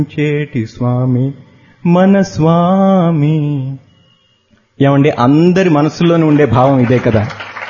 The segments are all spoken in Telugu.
చేటి స్వామి మన స్వామి ఏమండి అందరి మనసులోనే ఉండే భావం ఇదే కదా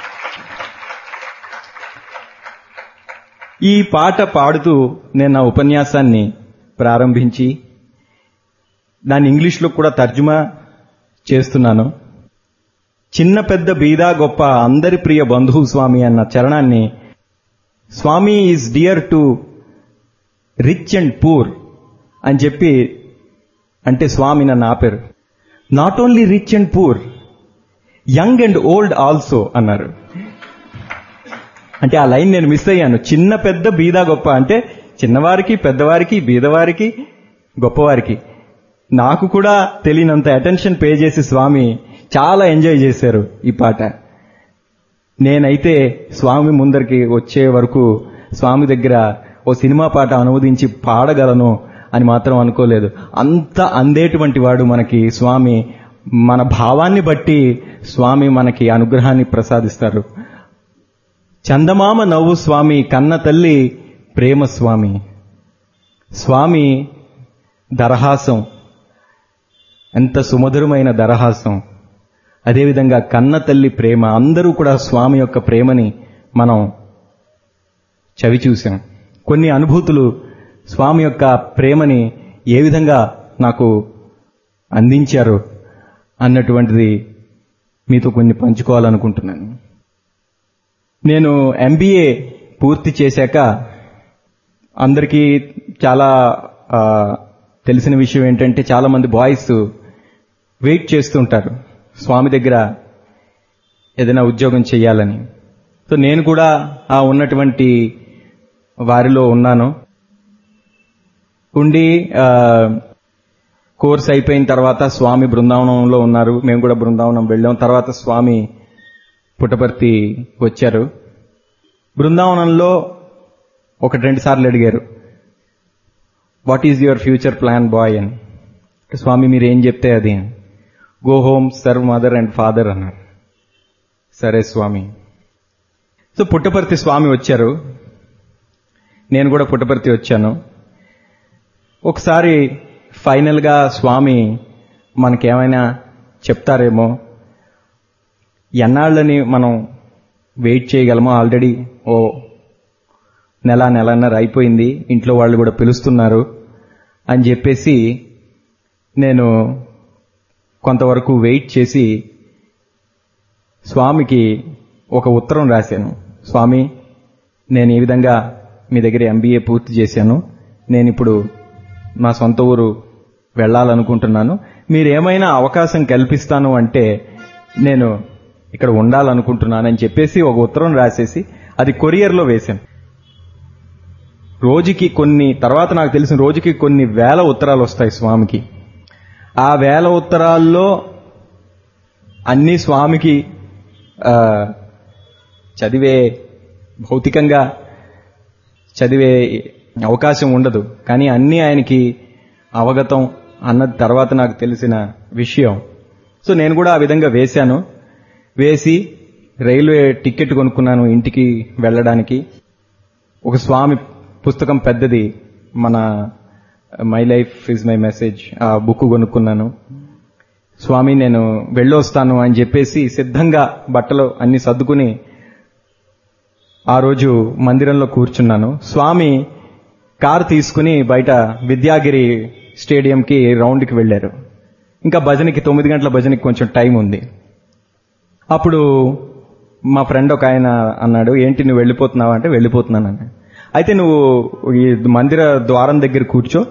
ఈ పాట పాడుతూ నేను నా ఉపన్యాసాన్ని ప్రారంభించి దాన్ని ఇంగ్లీష్లో కూడా తర్జుమా చేస్తున్నాను చిన్న పెద్ద బీదా గొప్ప అందరి ప్రియ బంధువు స్వామి అన్న చరణాన్ని స్వామి is dear to rich and poor అని చెప్పి అంటే స్వామి నన్ను ఆపారు not only rich and poor young and old also అన్నారు అంటే ఆ లైన్ నేను మిస్ అయ్యాను చిన్న పెద్ద బీదా గొప్ప అంటే చిన్నవారికి పెద్దవారికి బీదవారికి గొప్పవారికి నాకు కూడా తెలియనంత అటెన్షన్ పే చేసి స్వామి చాలా ఎంజాయ్ చేశారు ఈ పాట నేనైతే స్వామి ముందరికి వచ్చే వరకు స్వామి దగ్గర ఓ సినిమా పాట అనువదించి పాడగలను అని మాత్రం అనుకోలేదు అంత అందేటువంటి వాడు మనకి స్వామి మన భావాన్ని బట్టి స్వామి మనకి అనుగ్రహాన్ని ప్రసాదిస్తారు చందమామ నవ్వు స్వామి కన్న తల్లి ప్రేమ స్వామి స్వామి దరహాసం ఎంత సుమధురమైన దరహాసం అదేవిధంగా కన్న తల్లి ప్రేమ అందరూ కూడా స్వామి యొక్క ప్రేమని మనం చవి చూశాం కొన్ని అనుభూతులు స్వామి యొక్క ప్రేమని ఏ విధంగా నాకు అందించారు అన్నటువంటిది మీతో కొన్ని పంచుకోవాలనుకుంటున్నాను నేను ఎంబీఏ పూర్తి చేశాక అందరికీ చాలా తెలిసిన విషయం ఏంటంటే చాలా మంది బాయ్స్ వెయిట్ చేస్తుంటారు స్వామి దగ్గర ఏదైనా ఉద్యోగం చేయాలని సో నేను కూడా ఆ ఉన్నటువంటి వారిలో ఉన్నాను ఉండి కోర్స్ అయిపోయిన తర్వాత స్వామి బృందావనంలో ఉన్నారు మేము కూడా బృందావనం వెళ్ళాం తర్వాత స్వామి పుట్టపర్తి వచ్చారు బృందావనంలో ఒకటి రెండు సార్లు అడిగారు what is your future plan boy అని స్వామి మీరు ఏం చెప్తే అది go home serve mother and father అన్నారు సరే స్వామి సో పుట్టపర్తి స్వామి వచ్చారు నేను కూడా పుట్టపర్తి వచ్చాను ఒకసారి ఫైనల్గా స్వామి మనకేమైనా చెప్తారేమో ఎన్నాళ్ళని మనం వెయిట్ చేయగలమో ఆల్రెడీ ఓ నెల నెలన్నర అయిపోయింది ఇంట్లో వాళ్ళు కూడా పిలుస్తున్నారు అని చెప్పేసి నేను కొంతవరకు వెయిట్ చేసి స్వామికి ఒక ఉత్తరం రాశాను స్వామి నేను ఈ విధంగా మీ దగ్గర ఎంబీఏ పూర్తి చేశాను నేను ఇప్పుడు మా సొంత ఊరు వెళ్ళాలనుకుంటున్నాను మీరు ఏమైనా అవకాశం కల్పిస్తాను అంటే నేను ఇక్కడ ఉండాలనుకుంటున్నానని చెప్పేసి ఒక ఉత్తరం రాసేసి అది కొరియర్లో వేశాను రోజుకి కొన్ని తర్వాత నాకు తెలిసిన రోజుకి కొన్ని వేల ఉత్తరాలు వస్తాయి స్వామికి ఆ వేల ఉత్తరాల్లో అన్ని స్వామికి చదివే భౌతికంగా చదివే అవకాశం ఉండదు కానీ అన్నీ ఆయనకి అవగతం అన్నది తర్వాత నాకు తెలిసిన విషయం సో నేను కూడా ఆ విధంగా వేశాను వేసి రైల్వే టికెట్ కొనుక్కున్నాను ఇంటికి వెళ్ళడానికి ఒక స్వామి పుస్తకం పెద్దది మన my life is my message ఆ బుక్ కొనుక్కున్నాను స్వామి నేను వెళ్ళొస్తాను అని చెప్పేసి సిద్ధంగా బట్టలు అన్ని సర్దుకుని ఆ రోజు మందిరంలో కూర్చున్నాను స్వామి కారు తీసుకుని బయట విద్యాగిరి స్టేడియంకి రౌండ్కి వెళ్ళారు ఇంకా భజనకి తొమ్మిది గంటల భజనకి కొంచెం టైం ఉంది అప్పుడు మా ఫ్రెండ్ ఒక ఆయన అన్నాడు ఏంటి నువ్వు వెళ్ళిపోతున్నావా అంటే వెళ్ళిపోతున్నాను అన్నాడు అయితే నువ్వు ఈ మందిర ద్వారం దగ్గర కూర్చో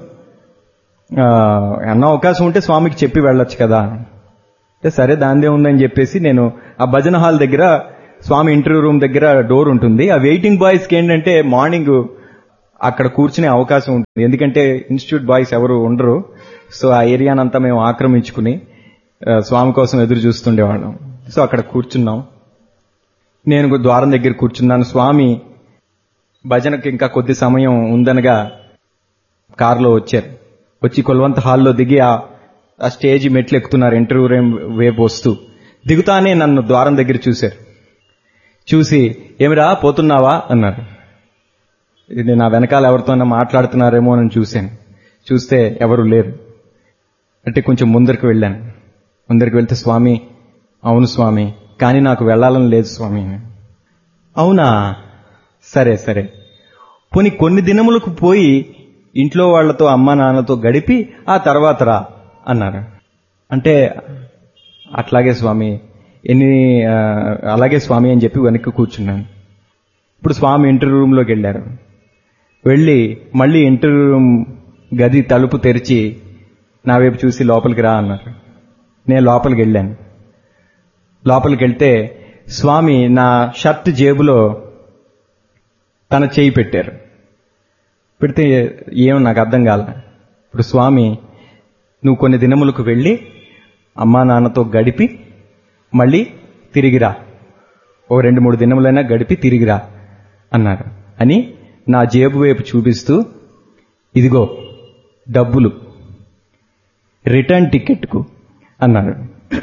అన్న అవకాశం ఉంటే స్వామికి చెప్పి వెళ్ళొచ్చు కదా అంటే సరే దాందే ఉందని చెప్పేసి నేను ఆ భజన హాల్ దగ్గర స్వామి ఇంటర్వ్యూ రూమ్ దగ్గర డోర్ ఉంటుంది ఆ వెయిటింగ్ బాయ్స్కి ఏంటంటే మార్నింగ్ అక్కడ కూర్చునే అవకాశం ఉంటుంది ఎందుకంటే ఇన్స్టిట్యూట్ బాయ్స్ ఎవరు ఉండరు సో ఆ ఏరియానంతా మేము ఆక్రమించుకుని స్వామి కోసం ఎదురు చూస్తుండేవాళ్ళం సో అక్కడ కూర్చున్నాం నేను ద్వారం దగ్గర కూర్చున్నాను స్వామి భజనకి ఇంకా కొద్ది సమయం ఉందనగా కారులో వచ్చారు వచ్చి కొల్వంత హాల్లో దిగి ఆ స్టేజ్ మెట్లు ఎక్కుతున్నారు ఇంటర్వ్యూ రూమ్ వైపు వస్తూ దిగుతానే నన్ను ద్వారం దగ్గర చూశారు చూసి ఏమిరా పోతున్నావా అన్నారు ఇది నా వెనకాల ఎవరితోనైనా మాట్లాడుతున్నారేమో అని చూశాను చూస్తే ఎవరు లేరు అంటే కొంచెం ముందరికి వెళ్ళాను ముందరికి వెళ్తే స్వామి అవును స్వామి కానీ నాకు వెళ్ళాలని లేదు స్వామి అవునా సరే సరే పోనీ కొన్ని దినములకు పోయి ఇంట్లో వాళ్లతో అమ్మా నాన్నతో గడిపి ఆ తర్వాత రా అన్నారు అంటే అట్లాగే స్వామి ఎన్ని ఆ, అలాగే స్వామి అని చెప్పి వెనక్కి కూర్చున్నాను ఇప్పుడు స్వామి ఇంటర్వ్యూ రూమ్లోకి వెళ్ళారు వెళ్ళి మళ్ళీ ఇంటర్వ్యూ రూమ్ గది తలుపు తెరిచి నా వైపు చూసి లోపలికి రా అన్నారు నేను లోపలికి వెళ్ళాను లోపలికి వెళ్తే స్వామి నా షర్ట్ జేబులో తన చేయి పెట్టారు పెడితే ఏమో నాకు అర్థం కాల ఇప్పుడు స్వామి నువ్వు కొన్ని దినములకు వెళ్ళి అమ్మా నాన్నతో గడిపి మళ్ళీ తిరిగిరా ఓ రెండు మూడు దినములైనా గడిపి తిరిగిరా అన్నారు అని నా జేబు వైపు చూపిస్తూ ఇదిగో డబ్బులు రిటర్న్ టికెట్కు అన్నారు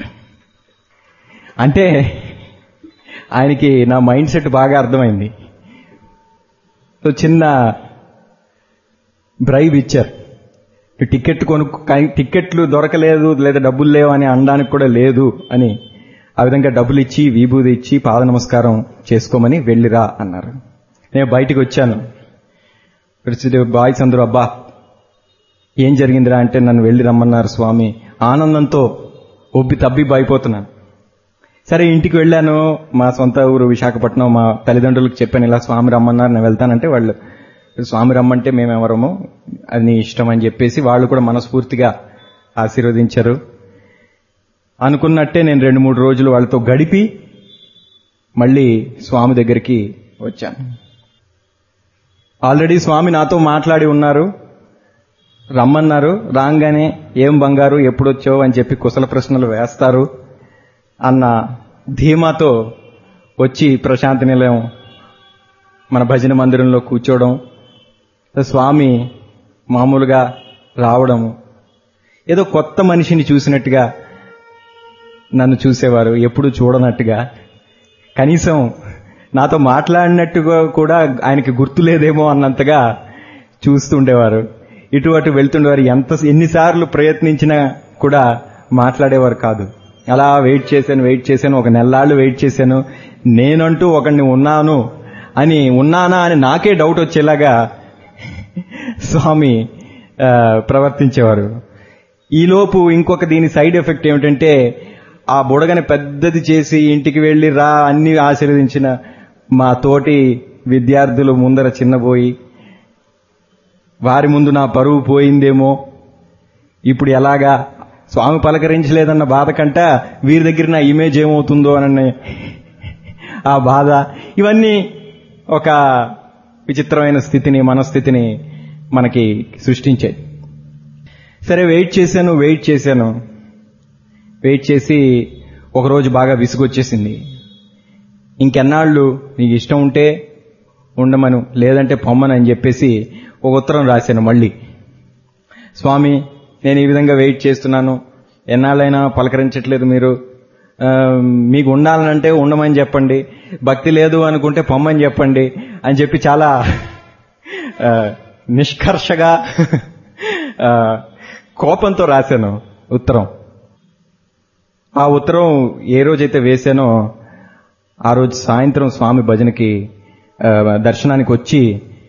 అంటే ఆయనకి నా మైండ్ సెట్ బాగా అర్థమైంది సో చిన్న బ్రైవ్ ఇచ్చారు ఈ టికెట్ కొనుక్కు కానీ టికెట్లు దొరకలేదు లేదా డబ్బులు లేవు అని అనడానికి కూడా లేదు అని ఆ విధంగా డబ్బులు ఇచ్చి విభూది ఇచ్చి పాద నమస్కారం చేసుకోమని వెళ్ళిరా అన్నారు నేను బయటికి వచ్చాను బాయ్స్ అందరూ అబ్బా ఏం జరిగిందిరా అంటే నన్ను వెళ్ళి రమ్మన్నారు స్వామి ఆనందంతో ఒబ్బి తబ్బిబ్బి అయిపోతున్నాను సరే ఇంటికి వెళ్ళాను మా సొంత ఊరు విశాఖపట్నం మా తల్లిదండ్రులకు చెప్పాను ఇలా స్వామి రమ్మన్నారు నేను వెళ్తానంటే వాళ్ళు స్వామి రమ్మంటే మేమెవరము అది నీ ఇష్టం అని చెప్పేసి వాళ్ళు కూడా మనస్ఫూర్తిగా ఆశీర్వదించారు అనుకున్నట్టే నేను రెండు మూడు రోజులు వాళ్ళతో గడిపి మళ్ళీ స్వామి దగ్గరికి వచ్చాను ఆల్రెడీ స్వామి నాతో మాట్లాడి ఉన్నారు రమ్మన్నారు రాగానే ఏం బంగారు ఎప్పుడొచ్చావు అని చెప్పి కుశల ప్రశ్నలు వేస్తారు అన్న ధీమాతో వచ్చి ప్రశాంతి నిలయం మన భజన మందిరంలో కూర్చోవడం స్వామి మామూలుగా రావడము ఏదో కొత్త మనిషిని చూసినట్టుగా నన్ను చూసేవారు ఎప్పుడు చూడనట్టుగా కనీసం నాతో మాట్లాడినట్టుగా కూడా ఆయనకి గుర్తులేదేమో అన్నంతగా చూస్తుండేవారు ఇటు అటు వెళ్తుండేవారు ఎంత ఎన్నిసార్లు ప్రయత్నించినా కూడా మాట్లాడేవారు కాదు అలా వెయిట్ చేశాను వెయిట్ చేశాను ఒక నెల్లాళ్ళు వెయిట్ చేశాను నేనంటూ ఒకడిని ఉన్నాను అని ఉన్నానా అని నాకే డౌట్ వచ్చేలాగా స్వామి ఆ, ప్రవర్తించేవారు ఈలోపు ఇంకొక దీని సైడ్ ఎఫెక్ట్ ఏమిటంటే ఆ బుడగని పెద్దది చేసి ఇంటికి వెళ్ళి రా అన్ని ఆశీర్వదించిన మా తోటి విద్యార్థులు ముందర చిన్నబోయి వారి ముందు నా పరువు పోయిందేమో ఇప్పుడు ఎలాగా స్వామి పలకరించలేదన్న బాధ కంట వీరి దగ్గర నా ఇమేజ్ ఏమవుతుందో అన్న ఆ బాధ ఇవన్నీ ఒక విచిత్రమైన స్థితిని మనస్థితిని మనకి సృష్టించాయి సరే వెయిట్ చేశాను వెయిట్ చేశాను వెయిట్ చేసి ఒకరోజు బాగా విసుగొచ్చేసింది ఇంకెన్నాళ్ళు నీకు ఇష్టం ఉంటే ఉండమను లేదంటే పొమ్మను అని చెప్పేసి ఒక ఉత్తరం రాశాను మళ్ళీ స్వామి నేను ఈ విధంగా వెయిట్ చేస్తున్నాను ఎన్నాళ్ళైనా పలకరించట్లేదు మీరు ఆ, మీకు ఉండాలనంటే ఉండమని చెప్పండి భక్తి లేదు అనుకుంటే పొమ్మని చెప్పండి అని చెప్పి చాలా ఆ, నిష్కర్షగా ఆ, కోపంతో రాశాను ఉత్తరం ఆ ఉత్తరం ఏ రోజైతే వేశానో ఆ రోజు సాయంత్రం స్వామి భజనకి ఆ, దర్శనానికి వచ్చి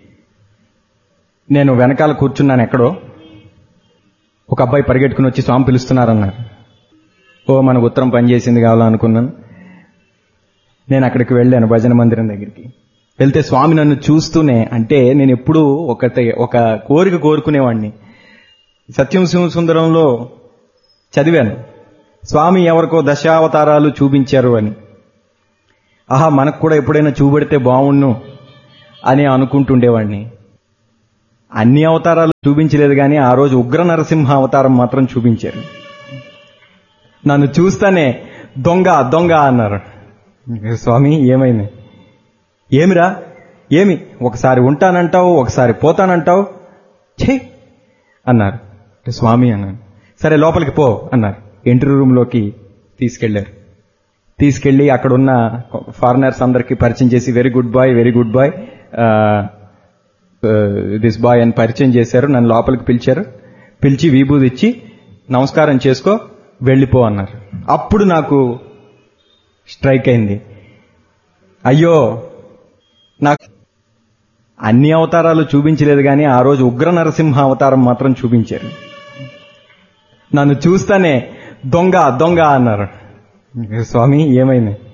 నేను వెనకాల కూర్చున్నాను ఎక్కడో ఒక అబ్బాయి పరిగెట్టుకుని వచ్చి స్వామి పిలుస్తున్నారన్నారు ఓ మనకు ఉత్తరం పనిచేసింది కావాలనుకున్నాను నేను అక్కడికి వెళ్ళాను భజన మందిరం దగ్గరికి వెళ్తే స్వామి నన్ను చూస్తూనే అంటే నేను ఎప్పుడూ ఒక ఒక కోరిక కోరుకునేవాడిని సత్యం సింహ సుందరంలో చదివాను స్వామి ఎవరికో దశావతారాలు చూపించారు అని ఆహా మనకు కూడా ఎప్పుడైనా చూపెడితే బాగుండు అని అనుకుంటుండేవాడిని అన్ని అవతారాలు చూపించలేదు కానీ ఆ రోజు ఉగ్ర నరసింహ అవతారం మాత్రం చూపించారు నన్ను చూస్తానే దొంగ దొంగ అన్నారు స్వామి ఏమైంది ఏమిరా ఏమి ఒకసారి ఉంటానంటావు ఒకసారి పోతానంటావు ఛే అన్నారు స్వామి అన్నాను సరే లోపలికి పో అన్నారు ఎంట్రీ రూమ్లోకి తీసుకెళ్లారు తీసుకెళ్లి అక్కడ ఉన్న ఫారినర్స్ అందరికి పరిచయం చేసి very good boy very good boy this boy అని పరిచయం చేశారు నన్ను లోపలికి పిలిచారు పిలిచి విభూది ఇచ్చి నమస్కారం చేసుకో వెళ్ళిపో అన్నారు అప్పుడు నాకు స్ట్రైక్ అయింది అయ్యో నాకు అన్ని అవతారాలు చూపించలేదు కానీ ఆ రోజు ఉగ్ర నరసింహ అవతారం మాత్రం చూపించారు నన్ను చూస్తానే దొంగ దొంగ అన్నారు స్వామి ఏమైంది